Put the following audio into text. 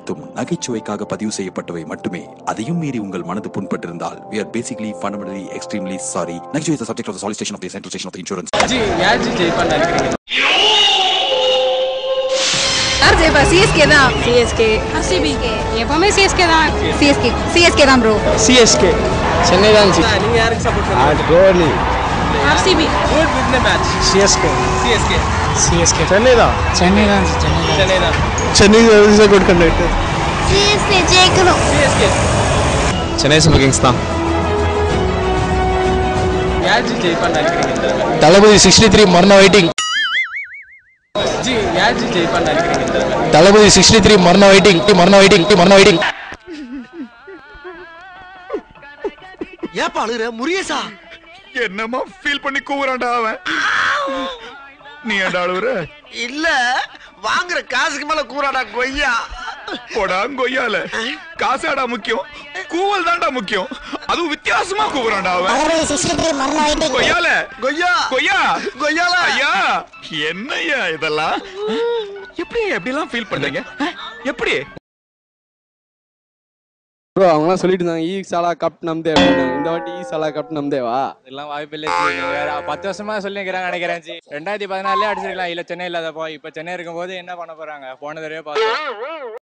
அனைத்தும் நகைச்சுவைக்காக பதிவு செய்யப்பட்டவை மட்டுமே அதையும் மீறி உங்கள் மனது புண்பட்டிருந்தால் we are basically fundamentally extremely sorry நகைச்சுவை is the subject of the solicitation of the central station of the insurance ji யார் ஜி ஜெயிப்பான்னு நினைக்கிறீங்க யார் ஜெயிப்பா சிஎஸ்கே தான் சிஎஸ்கே ஆர்சிபி எப்பவுமே சிஎஸ்கே தான் சிஎஸ்கே சிஎஸ்கே தான் ப்ரோ சிஎஸ்கே சென்னை தான் ஜி நீங்க யாருக்கு சப்போர்ட் பண்ணுவீங்க Kohli RCB good win the match CSK CSK CSK Chennai தான் சென்னை தான் சென்னை சென்னை தான் Chennai is a good conductor CSK ஜெயிக்கணும் சிஎஸ்கே சென்னை சூப்பர் கிங்ஸ் தான் யார் ஜி ஜெயிப்பான்னு நினைக்கிறீங்க இந்த தடவை? தளபதி சிக்ஸ்டி த்ரீ மரண வெயிட்டிங் ஜி யார் ஜி ஜெயிப்பான்னு நினைக்கிறீங்க இந்த தடவை? தளபதி சிக்ஸ்டி த்ரீ மரண வெயிட்டிங் மரண வெயிட்டிங் மரண வெயிட்டிங் ஏப்பா அழுகுற முருகேசா என்னமா ஃபீல் பண்ணி கூவுறான்டா அவன் நீ ஏன்டா அழுவுற இல்ல வாங்குற காசுக்கு மேல கூறாடா கொய்யா போடா கொய்யால காசாடா முக்கியம் கூவல் தான்டா முக்கியம் அதுவும் வித்தியாசமா கூவுறான்டா அவன் கொய்யால கொய்யா கொய்யா கொய்யால ஐயா என்னய்யா இதெல்லாம் எப்படி எப்படி எல்லாம் ஃபீல் பண்றீங்க அஹ், எப்படி ப்ரோ அவங்கலாம் சொல்லிட்டு இருந்தாங்க ஈ சாலா கப் நம்தே அப்படின்னாங்க இந்த வாட்டி ஈ சாலா கப் நம்தேவா இதெல்லாம் வாய்ப்பு இல்லை ஜி. நீங்க வேற பத்து வருஷமா சொல்லிக்கிறாங்க நினைக்கிறேன் ஜி ரெண்டாயிரத்தி பதினாலே அடிச்சிருக்கலாம் இல்ல சென்னை இல்லாதப்போ இப்ப சென்னை இருக்கும்போது என்ன பண்ண போறாங்க போன தடவை பார்த்தோம்